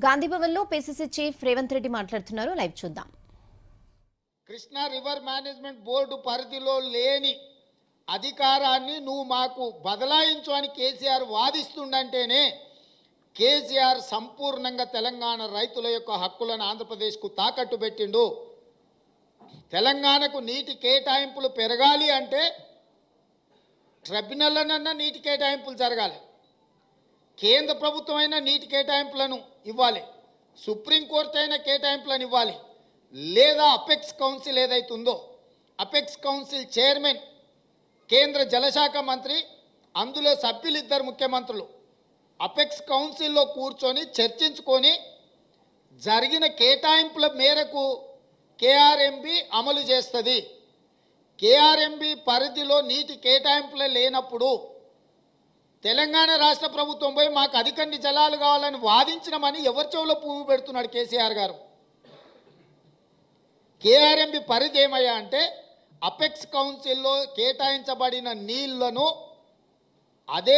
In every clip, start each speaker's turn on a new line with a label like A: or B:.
A: గాంధీభవన్లో PCC chief Revanth Reddy మాట్లాడుతున్నారు live చూద్దాం
B: Krishna river management board పరిధిలో లేని అధికారాన్ని నువ్వు మాకు బదలాయించు అని కేసీఆర్ వాదిస్తుండంటేనే కేసీఆర్ సంపూర్ణంగా తెలంగాణ రైతుల యొక్క హక్కులను ఆంధ్రప్రదేశ్కు తాకట్టు పెట్టిండు తెలంగాణకు నీటి కేటాయింపులు పెరగాలి అంటే ట్రిబ్యునల్లనన్నా నీటి కేటాయింపులు జరగాలి కేంద్ర ప్రభుత్వం అయినా నీటి కేటాయింపులను ఇవ్వాలి సుప్రీంకోర్టు అయినా కేటాయింపులను ఇవ్వాలి లేదా అపెక్స్ కౌన్సిల్ ఏదైతే ఉందో అపెక్స్ కౌన్సిల్ చైర్మన్ కేంద్ర జలశాఖ మంత్రి అందులో సభ్యులు ఇద్దరు ముఖ్యమంత్రులు అపెక్స్ కౌన్సిల్లో కూర్చొని చర్చించుకొని జరిగిన కేటాయింపుల మేరకు కేఆర్ఎంబి అమలు చేస్తుంది కేఆర్ఎంబి పరిధిలో నీటి కేటాయింపులే లేనప్పుడు తెలంగాణ రాష్ట్ర ప్రభుత్వం పోయి మాకు అధికండి జలాలు కావాలని వాదించడమని ఎవరి చెవులో పువ్వు పెడుతున్నాడు కేసీఆర్ గారు కేఆర్ఎంబి పరిధి ఏమయ్యా అంటే అపెక్స్ కౌన్సిల్లో కేటాయించబడిన నీళ్లను అదే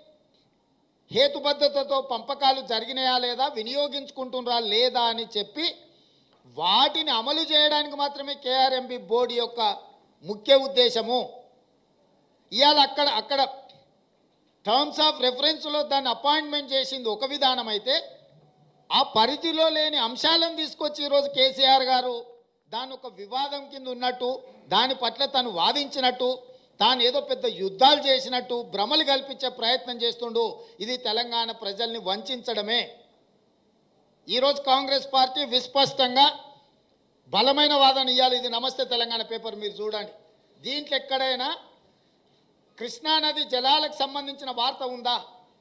B: హేతుబద్ధతతో పంపకాలు జరిగినాయా లేదా వినియోగించుకుంటున్నారా లేదా అని చెప్పి వాటిని అమలు చేయడానికి మాత్రమే కేఆర్ఎంబి బోర్డు యొక్క ముఖ్య ఉద్దేశము ఇవాళ అక్కడ అక్కడ టర్మ్స్ ఆఫ్ రెఫరెన్స్లో దాన్ని అపాయింట్మెంట్ చేసింది ఒక విధానం అయితే ఆ పరిధిలో లేని అంశాలను తీసుకొచ్చి ఈరోజు కేసీఆర్ గారు దాని ఒక వివాదం కింద ఉన్నట్టు దాని పట్ల తను వాదించినట్టు తాను ఏదో పెద్ద యుద్ధాలు చేసినట్టు భ్రమలు కల్పించే ప్రయత్నం చేస్తుండు ఇది తెలంగాణ ప్రజల్ని వంచడమే ఈరోజు కాంగ్రెస్ పార్టీ విస్పష్టంగా బలమైన వాదన ఇవ్వాలి ఇది నమస్తే తెలంగాణ పేపర్ మీరు చూడండి దీంట్లో ఎక్కడైనా కృష్ణానది జలాలకు సంబంధించిన వార్త ఉందా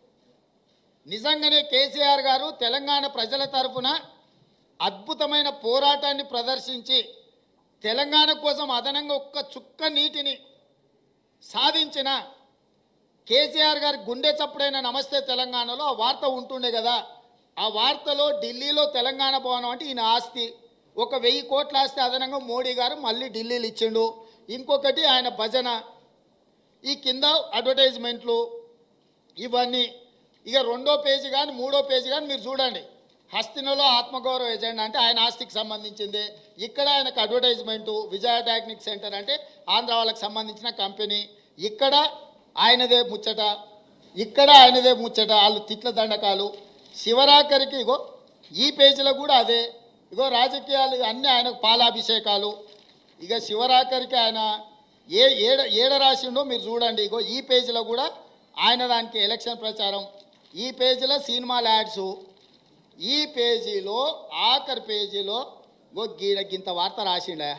B: నిజంగానే కేసీఆర్ గారు తెలంగాణ ప్రజల తరఫున అద్భుతమైన పోరాటాన్ని ప్రదర్శించి తెలంగాణ కోసం అదనంగా ఒక్క చుక్క నీటిని సాధించిన కేసీఆర్ గారి గుండె చప్పుడైన నమస్తే తెలంగాణలో ఆ వార్త ఉంటుండే కదా ఆ వార్తలో ఢిల్లీలో తెలంగాణ భవనం అంటే ఈయన ఆస్తి ఒక వెయ్యి కోట్ల ఆస్తి అదనంగా మోడీ గారు మళ్ళీ ఢిల్లీలో ఇచ్చిండు ఇంకొకటి ఆయన భజన ఈ కింద అడ్వర్టైజ్మెంట్లు ఇవన్నీ ఇక రెండో పేజీ కానీ మూడో పేజీ కానీ మీరు చూడండి హస్తినలో ఆత్మగౌరవ ఎజెండా అంటే ఆయన ఆస్తికి సంబంధించింది ఇక్కడ ఆయనకు అడ్వర్టైజ్మెంటు విజయ డయాగ్నిక్ సెంటర్ అంటే ఆంధ్ర వాళ్ళకి సంబంధించిన కంపెనీ ఇక్కడ ఆయనదే ముచ్చట ఇక్కడ ఆయనదే ముచ్చట వాళ్ళు తిట్ల దండకాలు శివరాకరికి ఇగో ఈ పేజీలో కూడా అదే ఇగో రాజకీయాలు అన్నీ ఆయనకు పాలాభిషేకాలు ఇక శివరాకరికి ఆయన ఏ ఏడ ఏడ రాసిండో మీరు చూడండి ఇగో ఈ పేజీలో కూడా ఆయన దానికి ఎలక్షన్ ప్రచారం ఈ పేజీలో సినిమాల యాడ్స్ ఈ పేజీలో ఆఖరి పేజీలో గో గీడ గింత వార్త రాసిండే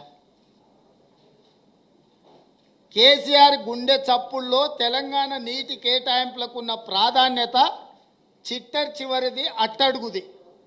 B: కేసీఆర్ గుండె చప్పుల్లో తెలంగాణ నీటి కేటాయింపులకు ఉన్న ప్రాధాన్యత చిట్టర్ చివరిది అట్టడుగుది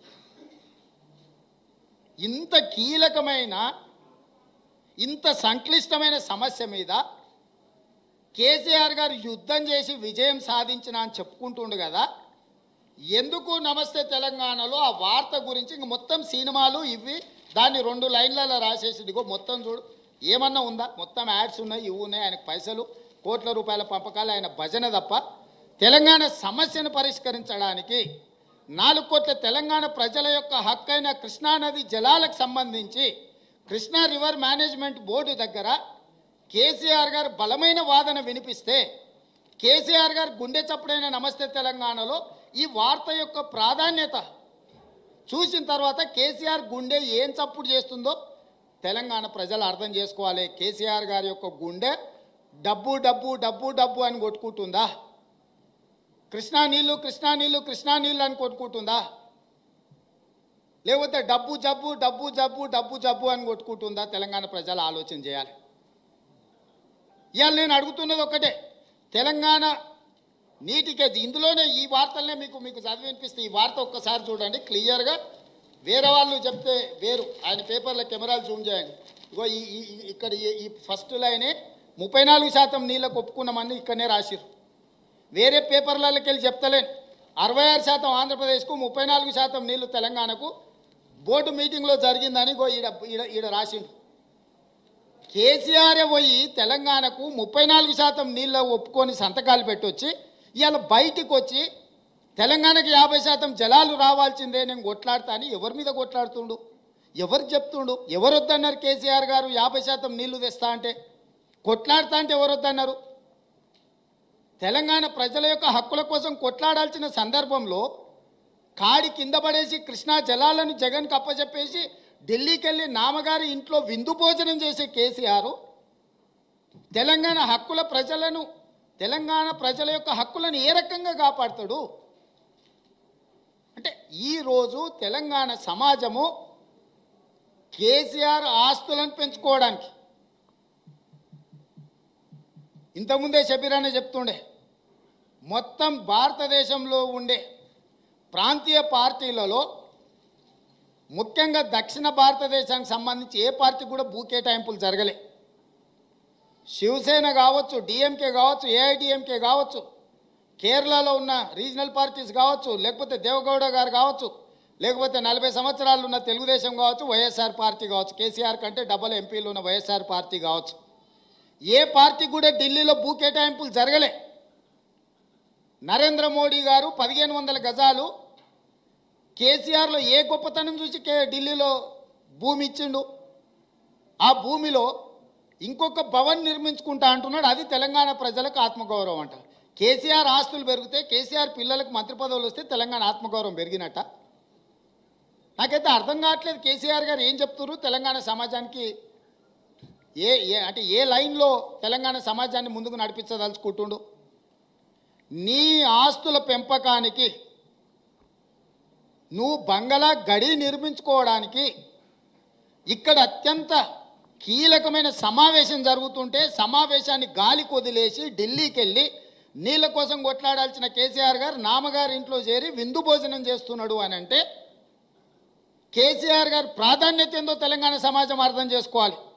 B: ఇంత కీలకమైన ఇంత సంక్లిష్టమైన సమస్య మీద కేసీఆర్ గారు యుద్ధం చేసి విజయం సాధించిన అని చెప్పుకుంటుండు కదా ఎందుకు నమస్తే తెలంగాణలో ఆ వార్త గురించి ఇంక మొత్తం సినిమాలు ఇవి దాన్ని రెండు లైన్లలో రాసేసి ఇదిగో మొత్తం చూడు ఏమన్నా ఉందా మొత్తం యాడ్స్ ఉన్నాయి ఇవి ఉన్నాయి ఆయనకు పైసలు కోట్ల రూపాయల పంపకాలు ఆయన భజన తప్ప తెలంగాణ సమస్యను పరిష్కరించడానికి నాలుగు కోట్ల తెలంగాణ ప్రజల యొక్క హక్కైన కృష్ణానది జలాలకు సంబంధించి కృష్ణా రివర్ మేనేజ్మెంట్ బోర్డు దగ్గర కేసీఆర్ గారు బలమైన వాదన వినిపిస్తే కేసీఆర్ గారు గుండె చప్పుడైన నమస్తే తెలంగాణలో ఈ వార్త యొక్క ప్రాధాన్యత చూసిన తర్వాత కేసీఆర్ గుండె ఏం చప్పుడు చేస్తుందో తెలంగాణ ప్రజలు అర్థం చేసుకోవాలి కేసీఆర్ గారి యొక్క గుండె డబ్బు డబ్బు డబ్బు డబ్బు అని కొట్టుకుంటుందా కృష్ణా నీళ్ళు కృష్ణా నీళ్ళు కృష్ణా నీళ్ళు అని కొట్టుకుంటుందా లేకపోతే డబ్బు జబ్బు డబ్బు జబ్బు డబ్బు జబ్బు అని కొట్టుకుంటుందా తెలంగాణ ప్రజలు ఆలోచన చేయాలి ఇవాళ నేను అడుగుతున్నది ఒకటే తెలంగాణ నీటికి ఇందులోనే ఈ వార్తలనే మీకు మీకు చదివి వినిపిస్తే ఈ వార్త ఒక్కసారి చూడండి క్లియర్గా వేరే వాళ్ళు చెప్తే వేరు ఆయన పేపర్లో కెమెరాలు జూమ్ చేయండి ఇగో ఈ ఈ- ఈ- ఇక్కడ ఈ- ఈ ఫస్ట్ లైనే ముప్పై నాలుగు శాతం నీళ్ళకు ఒప్పుకున్నామని ఇక్కడనే రాసిరు వేరే పేపర్లకి వెళ్ళి చెప్తలేను అరవై ఆరు శాతం ఆంధ్రప్రదేశ్కు ముప్పై నాలుగు శాతం నీళ్లు తెలంగాణకు బోర్డు మీటింగ్లో జరిగిందని గో ఈడ ఈడ ఈడ రాసిండు కేసీఆర్ పోయి తెలంగాణకు ముప్పై నాలుగు శాతం నీళ్ళ ఒప్పుకొని సంతకాలు పెట్టొచ్చి ఇవాళ బయటికి వచ్చి తెలంగాణకి యాభై శాతం జలాలు రావాల్సిందే నేను కొట్లాడతా అని ఎవరి మీద కొట్లాడుతుండు ఎవరు చెప్తుండు ఎవరు వద్దన్నారు కేసీఆర్ గారు యాభై శాతం నీళ్లు తెస్తా అంటే కొట్లాడతా అంటే ఎవరు వద్దన్నారు తెలంగాణ ప్రజల యొక్క హక్కుల కోసం కొట్లాడాల్సిన సందర్భంలో కాడి కింద పడేసి కృష్ణా జలాలను జగన్కి అప్పచెప్పేసి ఢిల్లీకి వెళ్ళి నామగారి ఇంట్లో విందు భోజనం చేసే కేసీఆర్ తెలంగాణ హక్కుల ప్రజలను తెలంగాణ ప్రజల యొక్క హక్కులను ఏ రకంగా కాపాడుతాడు అంటే ఈరోజు తెలంగాణ సమాజము కేసీఆర్ ఆస్తులను పెంచుకోవడానికి ఇంతకుముందే షబీరానే చెప్తుండే మొత్తం భారతదేశంలో ఉండే ప్రాంతీయ పార్టీలలో ముఖ్యంగా దక్షిణ భారతదేశానికి సంబంధించి ఏ పార్టీ కూడా భూ కేటాయింపులు జరగలే శివసేన కావచ్చు డిఎంకే కావచ్చు ఏఐడిఎంకే కావచ్చు కేరళలో ఉన్న రీజనల్ పార్టీస్ కావచ్చు లేకపోతే దేవగౌడ గారు కావచ్చు లేకపోతే నలభై సంవత్సరాలు ఉన్న తెలుగుదేశం కావచ్చు వైఎస్ఆర్ పార్టీ కావచ్చు కేసీఆర్ కంటే డబల్ ఎంపీలు ఉన్న వైఎస్ఆర్ పార్టీ కావచ్చు ఏ పార్టీ కూడా ఢిల్లీలో భూ కేటాయింపులు జరగలే నరేంద్ర మోడీ గారు పదిహేను వందల గజాలు కేసీఆర్లో ఏ గొప్పతనం చూసి కే ఢిల్లీలో భూమి ఇచ్చిండు ఆ భూమిలో ఇంకొక భవన్ నిర్మించుకుంటా అంటున్నాడు అది తెలంగాణ ప్రజలకు ఆత్మగౌరవం అంట కేసీఆర్ ఆస్తులు పెరిగితే కేసీఆర్ పిల్లలకు మంత్రి పదవులు వస్తే తెలంగాణ ఆత్మగౌరవం పెరిగినట్ట నాకైతే అర్థం కావట్లేదు కేసీఆర్ గారు ఏం చెప్తున్నారు తెలంగాణ సమాజానికి ఏ ఏ అంటే ఏ లైన్లో తెలంగాణ సమాజాన్ని ముందుకు నడిపించదలుచుకుంటుండు నీ ఆస్తుల పెంపకానికి నువ్వు బంగళా గడి నిర్మించుకోవడానికి ఇక్కడ అత్యంత కీలకమైన సమావేశం జరుగుతుంటే సమావేశాన్ని గాలి కొదిలేసి ఢిల్లీకి వెళ్ళి నీళ్ళ కోసం కొట్లాడాల్సిన కేసీఆర్ గారు నామగారి ఇంట్లో చేరి విందు భోజనం చేస్తున్నాడు అని అంటే కేసీఆర్ గారు ప్రాధాన్యత ఏందో తెలంగాణ సమాజం అర్థం చేసుకోవాలి